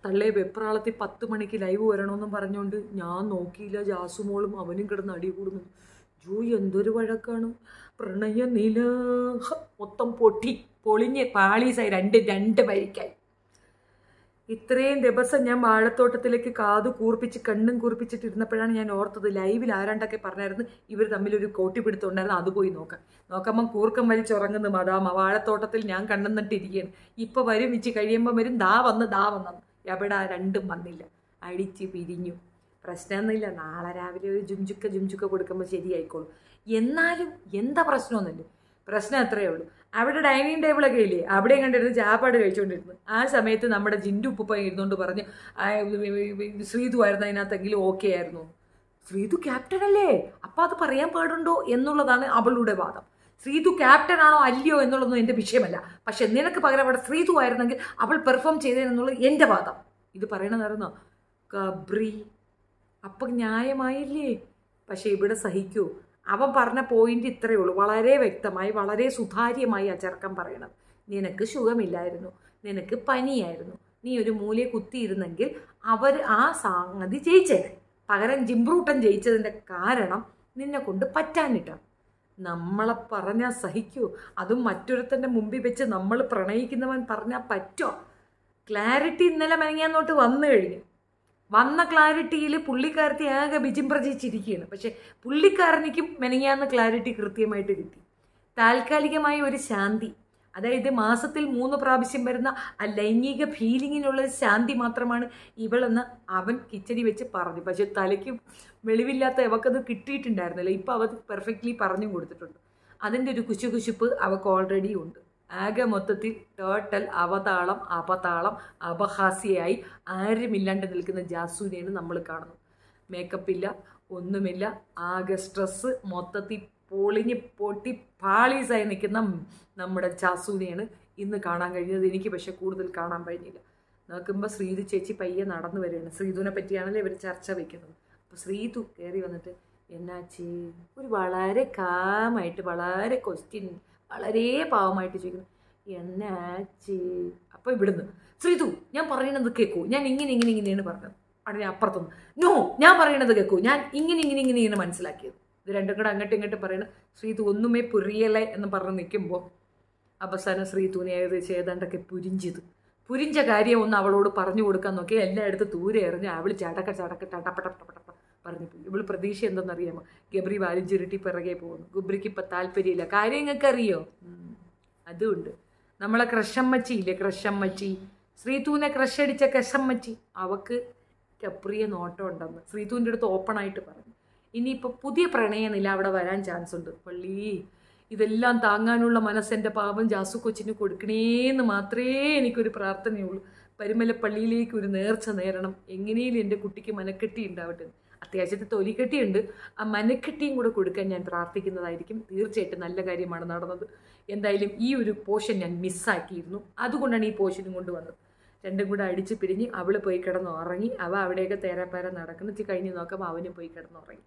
തള്ളേ വെപ്രാളത്തിൽ പത്ത് മണിക്ക് ലൈവ് വരണമെന്നും പറഞ്ഞുകൊണ്ട് ഞാൻ നോക്കിയില്ല ജാസുമോളും അവനും കിടന്ന് അടി കൂടുന്നു ജോ എന്തൊരു വഴക്കാണ് പ്രണയ നില ഹ, മൊത്തം പൊട്ടി പൊളിഞ്ഞ് പാളീസായി രണ്ട് രണ്ട് വരിക്കായി ഇത്രയും ദിവസം ഞാൻ വാഴത്തോട്ടത്തിലേക്ക് കാതു കൂർപ്പിച്ച് കണ്ണും കൂർപ്പിച്ചിട്ടിരുന്നപ്പോഴാണ് ഞാൻ ഓർത്തത് ലൈവിൽ ആരാണ്ടൊക്കെ പറഞ്ഞായിരുന്നു ഇവർ തമ്മിലൊരു കോട്ടിപ്പിടുത്തം ഉണ്ടായിരുന്നു അത് പോയി നോക്കാം നോക്കുമ്പം കൂർക്കം വലിച്ചുറങ്ങുന്നു മദാമ വാഴത്തോട്ടത്തിൽ ഞാൻ കണ്ണുന്നിട്ടിരിക്കുകയാണ് ഇപ്പൊ വരും ഇച്ചി കഴിയുമ്പോൾ വരും ദാ വന്ന് ദാ വന്നു എവിടെ ആ രണ്ടും വന്നില്ല അടിച്ച് പിരിഞ്ഞു പ്രശ്നമൊന്നുമില്ല നാളെ രാവിലെ ഒരു ജുംചുക്ക ജുംചുക്ക കൊടുക്കുമ്പോൾ ശരിയായിക്കോളും എന്നാലും എന്താ പ്രശ്നമൊന്നുമില്ല പ്രശ്നം അത്രയേ ഉള്ളൂ അവിടെ ഡൈനിങ് ടേബിളൊക്കെ ഇല്ലേ അവിടെയും കണ്ടിരുന്ന് ചാപ്പാട് കഴിച്ചുകൊണ്ടിരുന്നു ആ സമയത്ത് നമ്മുടെ ജിൻഡു ഉപ്പ ഇരുന്നുകൊണ്ട് പറഞ്ഞ് ആ, ശ്രീതു ആയിരുന്നു അതിനകത്തെങ്കിലും ഓക്കെ ആയിരുന്നു ശ്രീതു ക്യാപ്റ്റൻ അല്ലേ അപ്പം അത് പറയാൻ പാടുണ്ടോ എന്നുള്ളതാണ് അവളുടെ വാദം ശ്രീതു ക്യാപ്റ്റൻ ആണോ അല്ലയോ എന്നുള്ളതൊന്നും എൻ്റെ വിഷയമല്ല പക്ഷെ നിനക്ക് പകരം അവിടെ ശ്രീതു ആയിരുന്നെങ്കിൽ അവൾ പെർഫോം ചെയ്തതെന്നുള്ളത് എൻ്റെ വാദം ഇത് പറയണതായിരുന്നോ കബ്രി അപ്പം ന്യായമായില്ലേ പക്ഷെ ഇവിടെ സഹിക്കൂ അവൻ പറഞ്ഞ പോയിന്റ് ഇത്രയേ ഉള്ളൂ വളരെ വ്യക്തമായി വളരെ സുതാര്യമായി ആ ചെറുക്കൻ പറയണത് നിനക്ക് സുഖമില്ലായിരുന്നു നിനക്ക് പനിയായിരുന്നു നീ ഒരു മൂലയെ കുത്തിയിരുന്നെങ്കിൽ അവർ ആ സംഗതി ജയിച്ചേനെ പകരം ജിംബ്രൂട്ടൻ ജയിച്ചതിൻ്റെ കാരണം നിന്നെ കൊണ്ട് പറ്റാനിട്ടാണ് നമ്മളെ പറഞ്ഞാൽ സഹിക്കൂ അതും മറ്റൊരുത്തൻ്റെ മുമ്പിൽ വെച്ച് നമ്മൾ പ്രണയിക്കുന്നവൻ പറഞ്ഞാൽ പറ്റോ ക്ലാരിറ്റി ഇന്നലെ മെനങ്ങാന്നോട്ട് വന്നു കഴിഞ്ഞു വന്ന ക്ലാരിറ്റിയിൽ പുള്ളിക്കാരത്തി ആകെ വിചിമ്പ്രചിച്ചിരിക്കുകയാണ് പക്ഷെ പുള്ളിക്കാരനിക്കും മെനങ്ങാന്ന് ക്ലാരിറ്റി കൃത്യമായിട്ട് കിട്ടി താൽക്കാലികമായ ഒരു ശാന്തി അതായത് മാസത്തിൽ മൂന്ന് പ്രാവശ്യം വരുന്ന ആ ലൈംഗിക ഫീലിങ്ങിനുള്ള ഒരു ശാന്തി മാത്രമാണ് ഇവളെന്ന് അവൻ കിച്ചടി വെച്ച് പറഞ്ഞു പക്ഷെ തലയ്ക്ക് വെളിവില്ലാത്ത അവക്കത് കിട്ടിയിട്ടുണ്ടായിരുന്നില്ല ഇപ്പം അവത് പെർഫെക്റ്റ്ലി പറഞ്ഞു കൊടുത്തിട്ടുണ്ട് അതിൻ്റെ ഒരു കുശുകുശുപ്പ് അവൾക്ക് ഓൾറെഡി ഉണ്ട് ആകെ മൊത്തത്തിൽ ടോട്ടൽ അവതാളം അപതാളം അപഹാസ്യയായി ആരുമില്ലാണ്ട് നിൽക്കുന്ന ജാസൂനെയാണ് നമ്മൾ കാണുന്നത് മേക്കപ്പ് ഇല്ല ഒന്നുമില്ല ആകെ സ്ട്രെസ്സ് മൊത്തത്തിൽ പൊളിഞ്ഞ് പൊട്ടി പാളീസായി നിൽക്കുന്ന നമ്മുടെ ജാസൂനെയാണ് ഇന്ന് കാണാൻ കഴിഞ്ഞത് എനിക്ക് പക്ഷെ കൂടുതൽ കാണാൻ കഴിഞ്ഞില്ല നോക്കുമ്പോൾ ശ്രീതു ചേച്ചി പയ്യെ നടന്നു വരികയാണ് ശ്രീതുവിനെ പറ്റിയാണല്ലോ ഇവർ ചർച്ച വെക്കുന്നത് അപ്പോൾ ശ്രീതു കയറി വന്നിട്ട് എന്നാച്ചി ഒരു വളരെ കാമായിട്ട് വളരെ ക്വസ്റ്റ്യൻ വളരെ പാവമായിട്ട് ചോദിക്കുന്നു എന്നാച്ചി അപ്പോൾ ഇവിടുന്ന് ശ്രീതു ഞാൻ പറയുന്നത് കേൾക്കൂ ഞാൻ ഇങ്ങനെ ഇങ്ങനെ ഇങ്ങനെയാണ് പറഞ്ഞത് അവിടെ അപ്പുറത്തുനിന്ന് നോ ഞാൻ പറയണത് കേൾക്കൂ ഞാൻ ഇങ്ങനെ ഇങ്ങനെ ഇങ്ങനെ ഇങ്ങനെ മനസ്സിലാക്കിയത് ഇത് രണ്ടും കൂടെ അങ്ങോട്ടും ഇങ്ങോട്ടും പറയണ ശ്രീതു ഒന്നുമേ പുരിയല്ലേ എന്ന് പറഞ്ഞ് നിൽക്കുമ്പോൾ അവസാനം ശ്രീതുവിനെ ഏകദേശം ഏതാണ്ടൊക്കെ പുരിഞ്ചത് പുരിഞ്ച കാര്യം ഒന്ന് അവളോട് പറഞ്ഞു കൊടുക്കാൻ നോക്കി എല്ലായിടത്തും ദൂരെ എറിഞ്ഞ് അവൾ ചടക്ക ചടക്ക ടടപ്പടപ്പടപ്പട പറഞ്ഞു പോയി ഇവള് പ്രതീക്ഷ എന്തെന്നറിയാമോ ഗബ്രി വാലിഞ്ചുരുട്ടി പിറകെ പോകുന്നു ഗബ്രിക്ക് ഇപ്പം താല്പര്യമില്ല കാര്യം നിങ്ങൾക്ക് അറിയോ ഉം. അതുകൊണ്ട് നമ്മളെ ക്രഷമ്മച്ചി ഇല്ലേ ക്രഷമ്മച്ചി ശ്രീതുവിനെ ക്രഷ് അടിച്ച ക്രഷമ്മച്ചി അവക്ക് കപ്രിയ നോട്ടം ഉണ്ടെന്ന് ശ്രീതുവിൻ്റെ അടുത്ത് ഓപ്പണായിട്ട് പറഞ്ഞു ഇനിയിപ്പോൾ പുതിയ പ്രണയനില അവിടെ വരാൻ ചാൻസ് ഉണ്ട് പള്ളി ഇതെല്ലാം താങ്ങാനുള്ള മനസ്സെൻ്റെ പാവം ജാസു കൊച്ചിന് കൊടുക്കണേന്ന് മാത്രമേ എനിക്കൊരു പ്രാർത്ഥനയുള്ളൂ പരുമല പള്ളിയിലേക്ക് ഒരു നേർച്ച നേരണം എങ്ങനെയും എൻ്റെ കുട്ടിക്ക് മനക്കെട്ടി ഉണ്ടാവട്ടെ എന്ന്. അത്യാവശ്യത്തെ തൊലിക്കെട്ടിയുണ്ട് ആ മനക്കെട്ടിയും കൂടെ കൊടുക്കാൻ ഞാൻ പ്രാർത്ഥിക്കുന്നതായിരിക്കും തീർച്ചയായിട്ടും നല്ല കാര്യമാണ് നടന്നത് എന്തായാലും ഈ ഒരു പോർഷൻ ഞാൻ മിസ്സാക്കിയിരുന്നു അതുകൊണ്ടാണ് ഈ പോർഷനും കൊണ്ട് വന്നത് രണ്ടും കൂടെ അടിച്ച് പിരിഞ്ഞ് അവൾ പോയി കിടന്ന് ഉറങ്ങി അവ അവിടെയൊക്കെ തേരാപ്പാര നടക്കുന്നു ഇച്ചിരി കഴിഞ്ഞ് നോക്കുമ്പോൾ അവനും പോയി കിടന്ന് ഉറങ്ങി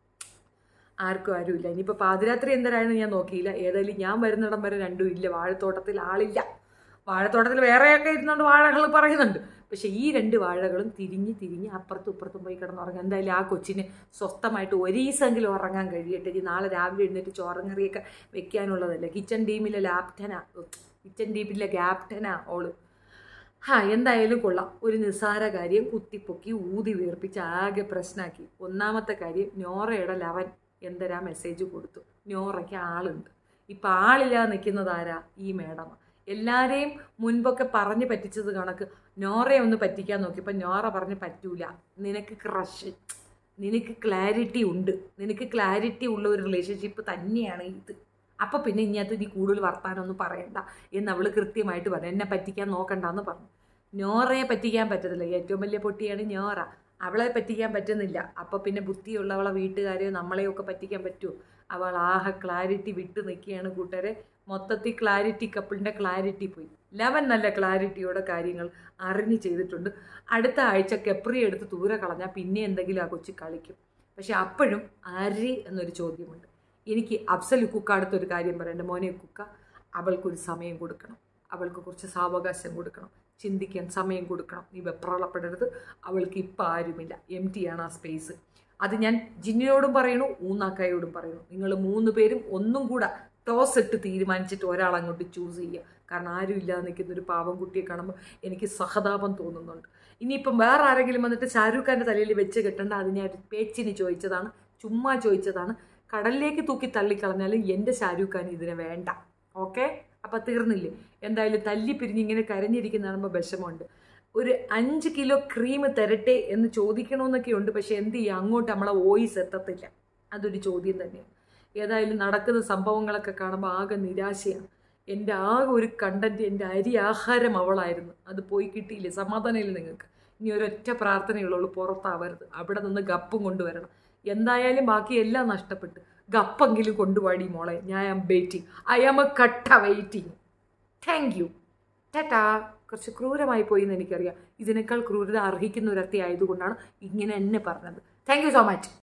ആർക്കും ആരുമില്ല ഇനിയിപ്പോൾ പാതിരാത്രി എന്തരായെന്ന് ഞാൻ നോക്കിയില്ല ഏതായാലും ഞാൻ വരുന്നിടം വരെ രണ്ടും ഇല്ല വാഴത്തോട്ടത്തിൽ ആളില്ല വാഴത്തോട്ടത്തിൽ വേറെയൊക്കെ ഇരുന്നുകൊണ്ട് വാഴകൾ പറയുന്നുണ്ട് പക്ഷെ ഈ രണ്ട് വാഴകളും തിരിഞ്ഞ് തിരിഞ്ഞ് അപ്പുറത്തും ഇപ്പുറത്തും പോയി കിടന്നുറങ്ങും എന്തായാലും ആ കൊച്ചിന് സ്വസ്ഥമായിട്ട് ഒരു ദിവസമെങ്കിലും ഉറങ്ങാൻ കഴിയട്ടെ ഇനി നാളെ രാവിലെ എഴുന്നേറ്റ് ചോറും കറിയൊക്കെ വെക്കാനുള്ളതല്ലേ കിച്ചൺ ടീമിലെ ലാപ്റ്റനാ കിച്ചൺ ടീമിലെ ക്യാപ്റ്റനാ ഓള് ഹാ എന്തായാലും കൊള്ളാം ഒരു നിസ്സാര കാര്യം കുത്തിപ്പൊക്കി ഊതി വീർപ്പിച്ച് ആകെ പ്രശ്നമാക്കി ഒന്നാമത്തെ കാര്യം നോറയുടെ ലവൻ എന്തരാ മെസ്സേജ് കൊടുത്തു നോറയ്ക്ക് ആളുണ്ട് ഇപ്പം ആളില്ലാതെ നിൽക്കുന്നത് ആരാ ഈ മേഡമ എല്ലാവരെയും മുൻപൊക്കെ പറഞ്ഞ് പറ്റിച്ചത് കണക്ക് നോറയെ ഒന്ന് പറ്റിക്കാൻ നോക്കിയപ്പോൾ നോറ പറഞ്ഞ് പറ്റൂല നിനക്ക് ക്രഷ് നിനക്ക് ക്ലാരിറ്റി ഉണ്ട് നിനക്ക് ക്ലാരിറ്റി ഉള്ള ഒരു റിലേഷൻഷിപ്പ് തന്നെയാണ് ഇത് അപ്പം പിന്നെ ഇനിയകത്ത് നീ കൂടുതൽ വർത്താനമൊന്നും പറയണ്ട എന്ന് അവൾ കൃത്യമായിട്ട് പറഞ്ഞു എന്നെ പറ്റിക്കാൻ നോക്കണ്ടെന്ന് പറഞ്ഞു നോറയെ പറ്റിക്കാൻ പറ്റത്തില്ല ഏറ്റവും വലിയ പൊട്ടിയാണ് നോറ അവളെ പറ്റിക്കാൻ പറ്റുന്നില്ല അപ്പോൾ പിന്നെ ബുദ്ധിയുള്ളവളെ വീട്ടുകാരെയോ നമ്മളെയോ ഒക്കെ പറ്റിക്കാൻ പറ്റുമോ അവൾ ആഹ ക്ലാരിറ്റി വിട്ട് നിൽക്കുകയാണ് കൂട്ടരെ മൊത്തത്തിൽ ക്ലാരിറ്റി കപ്പിളിൻ്റെ ക്ലാരിറ്റി പോയി ലെവൻ നല്ല ക്ലാരിറ്റിയോടെ കാര്യങ്ങൾ അറിഞ്ഞ് ചെയ്തിട്ടുണ്ട് അടുത്ത ആഴ്ച കെപ്രി എടുത്ത് ദൂരെ കളഞ്ഞാൽ പിന്നെ എന്തെങ്കിലും ആ കൊച്ചു കളിക്കും പക്ഷെ അപ്പോഴും ആര് എന്നൊരു ചോദ്യമുണ്ട് എനിക്ക് അഫ്സൽ കുക്ക അടുത്തൊരു കാര്യം പറയണ്ട മോനെ കുക്ക അവൾക്കൊരു സമയം കൊടുക്കണം അവൾക്ക് കുറച്ച് സാവകാശം കൊടുക്കണം ചിന്തിക്കാൻ സമയം കൊടുക്കണം നീ വെപ്രാളപ്പെടരുത് അവൾക്ക് ഇപ്പം ആരുമില്ല എം ടി ആണ് ആ സ്പേസ് അത് ഞാൻ ജിന്നിനോടും പറയണു ഊന്നാക്കായോടും പറയണു നിങ്ങൾ മൂന്ന് പേരും ഒന്നും കൂടെ ടോസ് ഇട്ട് തീരുമാനിച്ചിട്ട് ഒരാൾ അങ്ങോട്ട് ചൂസ് ചെയ്യുക കാരണം ആരും ഇല്ലാതെ നിൽക്കുന്ന ഒരു പാവം കുട്ടിയെ കാണുമ്പോൾ എനിക്ക് സഹതാപം തോന്നുന്നുണ്ട് ഇനിയിപ്പം വേറെ ആരെങ്കിലും വന്നിട്ട് ഷാരൂഖ് ഖാൻ്റെ തലയിൽ വെച്ച് കെട്ടേണ്ട അത് ഞാൻ ഒരു പേച്ചിന് ചോദിച്ചതാണ് ചുമ്മാ ചോദിച്ചതാണ് കടലിലേക്ക് തൂക്കി തള്ളിക്കളഞ്ഞാലും എൻ്റെ ഷാരൂഖ് ഖാൻ ഇതിനെ വേണ്ട ഓക്കെ അപ്പം തീർന്നില്ലേ എന്തായാലും തല്ലി പിരിഞ്ഞ് ഇങ്ങനെ കരഞ്ഞിരിക്കുന്ന കാണുമ്പോൾ വിഷമമുണ്ട് ഒരു അഞ്ച് കിലോ ക്രീം തരട്ടെ എന്ന് ചോദിക്കണമെന്നൊക്കെ ഉണ്ട് പക്ഷെ എന്ത് ചെയ്യുക അങ്ങോട്ട് നമ്മളെ വോയിസ് എത്തത്തില്ല അതൊരു ചോദ്യം തന്നെയാണ് ഏതായാലും നടക്കുന്ന സംഭവങ്ങളൊക്കെ കാണുമ്പോൾ ആകെ നിരാശയാണ് എൻ്റെ ആകെ ഒരു കണ്ടന്റ് എൻ്റെ അരി ആഹാരം അവളായിരുന്നു അത് പോയി കിട്ടിയില്ലേ സമാധാനമില്ല നിങ്ങൾക്ക് ഇനി ഒരൊറ്റ പ്രാർത്ഥനയുള്ളൂ പുറത്താവരുത് അവിടെ നിന്ന് ഗപ്പും കൊണ്ടുവരണം എന്തായാലും ബാക്കി എല്ലാം നഷ്ടപ്പെട്ട് ഗപ്പെങ്കിലും കൊണ്ടുപാടി മോളെ ഞാൻ am waiting I am a കട്ട വെയിറ്റിംഗ് താങ്ക് യു ടാറ്റാ കുറച്ച് ക്രൂരമായി പോയി എന്ന് എനിക്കറിയാം ഇതിനേക്കാൾ ക്രൂരത അർഹിക്കുന്ന ഒരു അത്തി ആയതുകൊണ്ടാണ് ഇങ്ങനെ എന്നെ പറഞ്ഞത് താങ്ക് യു സോ മച്ച്